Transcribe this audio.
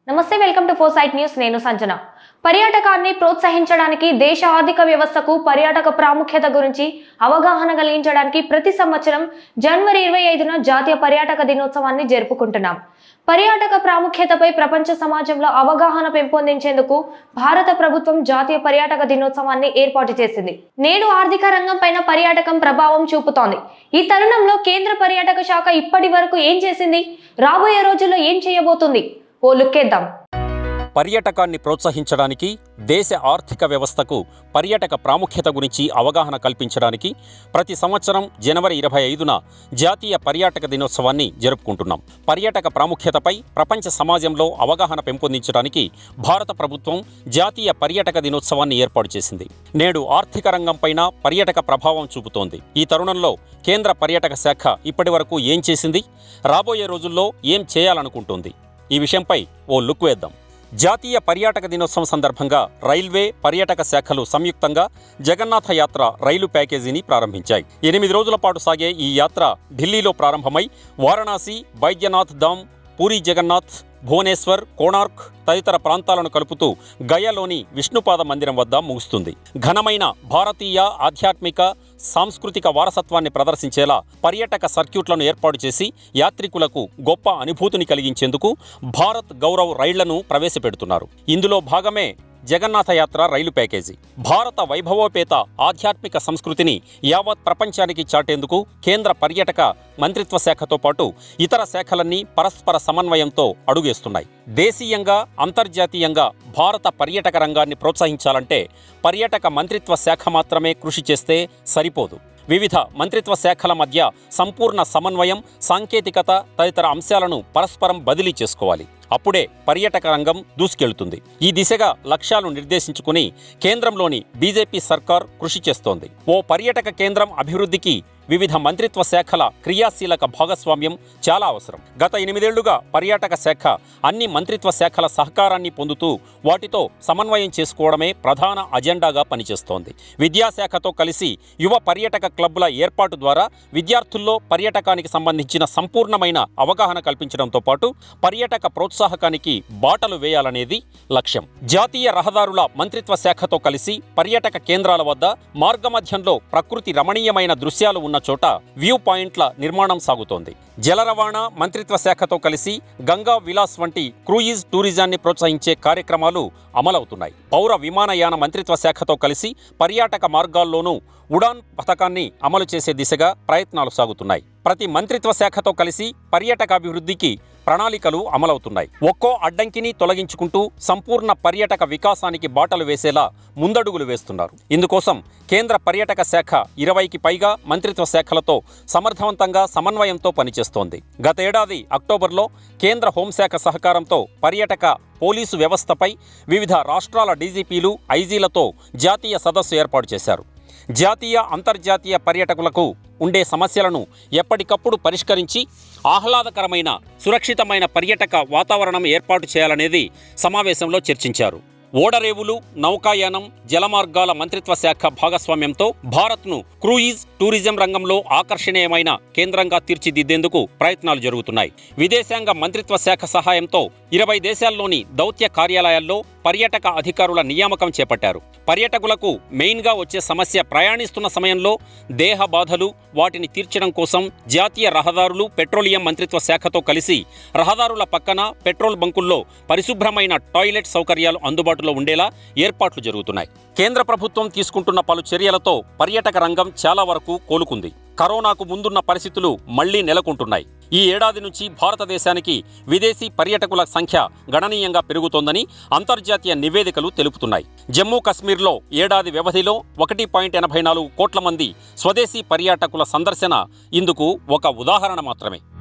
నమస్తే welcome to ఫోసైట్ news నేను సంజన పర్యాటకాన్ని ప్రోత్సహించడానికి దేశ ఆర్థిక వ్యవస్థకు పర్యాటక ప్రాముఖ్యత గురించి అవగాహన కలిగించడానికి ప్రతి సంవత్సరం జనవరి ఇరవై ఐదున జాతీయ పర్యాటక దినోత్సవాన్ని జరుపుకుంటున్నాం పర్యాటక ప్రాముఖ్యతపై ప్రపంచ సమాజంలో అవగాహన పెంపొందించేందుకు భారత ప్రభుత్వం జాతీయ పర్యాటక దినోత్సవాన్ని ఏర్పాటు చేసింది నేడు ఆర్థిక రంగం పైన పర్యాటకం ప్రభావం చూపుతోంది ఈ తరుణంలో కేంద్ర పర్యాటక శాఖ ఇప్పటి వరకు ఏం చేసింది రాబోయే రోజుల్లో ఏం చేయబోతుంది ఓ లుక్కేద్దాం పర్యాటకాన్ని ప్రోత్సహించడానికి దేశ ఆర్థిక వ్యవస్థకు పర్యాటక ప్రాముఖ్యత గురించి అవగాహన కల్పించడానికి ప్రతి సంవత్సరం జనవరి ఇరవై ఐదున జాతీయ పర్యాటక దినోత్సవాన్ని జరుపుకుంటున్నాం పర్యాటక ప్రాముఖ్యతపై ప్రపంచ సమాజంలో అవగాహన పెంపొందించడానికి భారత ప్రభుత్వం జాతీయ పర్యాటక దినోత్సవాన్ని ఏర్పాటు చేసింది నేడు ఆర్థిక రంగంపైన పర్యాటక ప్రభావం చూపుతోంది ఈ తరుణంలో కేంద్ర పర్యాటక శాఖ ఇప్పటి వరకు ఏం చేసింది రాబోయే రోజుల్లో ఏం చేయాలనుకుంటోంది ఈ విషయంపై ఓ లుక్ వేద్దాం జాతీయ పర్యాటక దినోత్సవం సందర్భంగా రైల్వే పర్యాటక శాఖలు సంయుక్తంగా జగన్నాథ యాత్ర రైలు ప్యాకేజీని ప్రారంభించాయి ఎనిమిది రోజుల పాటు సాగే ఈ యాత్ర ఢిల్లీలో ప్రారంభమై వారణాసి బైద్యనాథ్ ధామ్ పూరి జగన్నాథ్ భువనేశ్వర్ కోణార్క్ తదితర ప్రాంతాలను కలుపుతూ గయలోని విష్ణుపాద మందిరం వద్ద ముగుస్తుంది ఘనమైన భారతీయ ఆధ్యాత్మిక సాంస్కృతిక వారసత్వాన్ని ప్రదర్శించేలా పర్యాటక సర్క్యూట్లను ఏర్పాటు చేసి యాత్రికులకు గొప్ప అనుభూతిని కలిగించేందుకు భారత్ గౌరవ్ రైళ్లను ప్రవేశపెడుతున్నారు ఇందులో భాగమే జగన్నాథ యాత్ర రైలు ప్యాకేజీ భారత వైభవోపేత ఆధ్యాత్మిక సంస్కృతిని యావత్ ప్రపంచానికి చాటేందుకు కేంద్ర పర్యాటక మంత్రిత్వ శాఖతో పాటు ఇతర శాఖలన్నీ పరస్పర సమన్వయంతో అడుగేస్తున్నాయి దేశీయంగా అంతర్జాతీయంగా భారత పర్యాటక రంగాన్ని ప్రోత్సహించాలంటే పర్యాటక మంత్రిత్వ శాఖ మాత్రమే కృషి చేస్తే సరిపోదు వివిధ మంత్రిత్వ శాఖల మధ్య సంపూర్ణ సమన్వయం సాంకేతికత తదితర అంశాలను పరస్పరం బదిలీ చేసుకోవాలి అప్పుడే పర్యాటక రంగం దూసుకెళ్తుంది ఈ దిశగా లక్ష్యాలు నిర్దేశించుకుని కేంద్రంలోని బీజేపీ సర్కార్ కృషి చేస్తోంది ఓ పర్యాటక కేంద్రం అభివృద్ధికి వివిధ మంత్రిత్వ శాఖల క్రియాశీలక భాగస్వామ్యం చాలా అవసరం గత ఎనిమిదేళ్లుగా పర్యాటక శాఖ అన్ని మంత్రిత్వ శాఖల సహకారాన్ని పొందుతూ వాటితో సమన్వయం చేసుకోవడమే ప్రధాన అజెండాగా పనిచేస్తోంది విద్యాశాఖతో కలిసి యువ పర్యాటక క్లబ్ల ఏర్పాటు ద్వారా విద్యార్థుల్లో పర్యాటకానికి సంబంధించిన సంపూర్ణమైన అవగాహన కల్పించడంతో పాటు పర్యాటక ప్రోత్సాహకానికి బాటలు వేయాలనేది లక్ష్యం జాతీయ రహదారుల మంత్రిత్వ శాఖతో కలిసి పర్యాటక కేంద్రాల వద్ద మార్గమధ్యంలో ప్రకృతి రమణీయమైన దృశ్యాలు ఉన్న చోట వ్యూ పాయింట్ల నిర్మాణం సాగుతోంది జల రవాణా మంత్రిత్వ శాఖతో కలిసి గంగా విలాస్ వంటి క్రూయిజ్ టూరిజాన్ని ప్రోత్సహించే కార్యక్రమాలు అమలవుతున్నాయి పౌర విమానయాన మంత్రిత్వ శాఖతో కలిసి పర్యాటక మార్గాల్లోనూ ఉడాన్ పథకాన్ని అమలు చేసే దిశగా ప్రయత్నాలు సాగుతున్నాయి ప్రతి మంత్రిత్వ శాఖతో కలిసి పర్యాటక అభివృద్ధికి ప్రణాళికలు అమలవుతున్నాయి ఒక్కో అడ్డంకిని తొలగించుకుంటూ సంపూర్ణ పర్యాటక వికాసానికి బాటలు వేసేలా ముందడుగులు వేస్తున్నారు ఇందుకోసం కేంద్ర పర్యాటక శాఖ ఇరవైకి పైగా మంత్రిత్వ శాఖలతో సమర్థవంతంగా సమన్వయంతో పనిచేస్తోంది గతేడాది అక్టోబర్లో కేంద్ర హోంశాఖ సహకారంతో పర్యాటక పోలీసు వ్యవస్థపై వివిధ రాష్ట్రాల డీజీపీలు ఐజీలతో జాతీయ సదస్సు ఏర్పాటు చేశారు జాతీయ అంతర్జాతీయ పర్యాటకులకు ఉండే సమస్యలను ఎప్పటికప్పుడు పరిష్కరించి ఆహ్లాదకరమైన సురక్షితమైన పర్యాటక వాతావరణం ఏర్పాటు చేయాలనేది సమావేశంలో చర్చించారు ఓడరేవులు నౌకాయానం జలమార్గాల మంత్రిత్వ శాఖ భాగస్వామ్యంతో భారత్ను క్రూయిజ్ టూరిజం రంగంలో ఆకర్షణీయమైన కేంద్రంగా తీర్చిదిద్దేందుకు ప్రయత్నాలు జరుగుతున్నాయి విదేశాంగ మంత్రిత్వ శాఖ సహాయంతో ఇరవై దేశాల్లోని దౌత్య కార్యాలయాల్లో పర్యాటక అధికారుల నియామకం చేపట్టారు పర్యాటకులకు మెయిన్గా వచ్చే సమస్య ప్రయాణిస్తున్న సమయంలో దేహ బాధలు వాటిని తీర్చడం కోసం జాతీయ రహదారులు పెట్రోలియం మంత్రిత్వ శాఖతో కలిసి రహదారుల పక్కన పెట్రోల్ బంకుల్లో పరిశుభ్రమైన టాయిలెట్ సౌకర్యాలు అందుబాటులో ఉండేలా ఏర్పాట్లు జరుగుతున్నాయి కేంద్ర ప్రభుత్వం తీసుకుంటున్న పలు చర్యలతో పర్యాటక రంగం చాలా వరకు కోలుకుంది కరోనాకు ముందున్న పరిస్థితులు మళ్లీ నెలకొంటున్నాయి ఈ ఏడాది నుంచి భారతదేశానికి విదేశీ పర్యాటకుల సంఖ్య గణనీయంగా పెరుగుతోందని అంతర్జాతీయ నివేదికలు తెలుపుతున్నాయి జమ్మూ కశ్మీర్లో ఏడాది వ్యవధిలో ఒకటి పాయింట్ ఎనభై నాలుగు కోట్ల మంది స్వదేశీ పర్యాటకుల సందర్శన ఇందుకు ఒక ఉదాహరణ మాత్రమే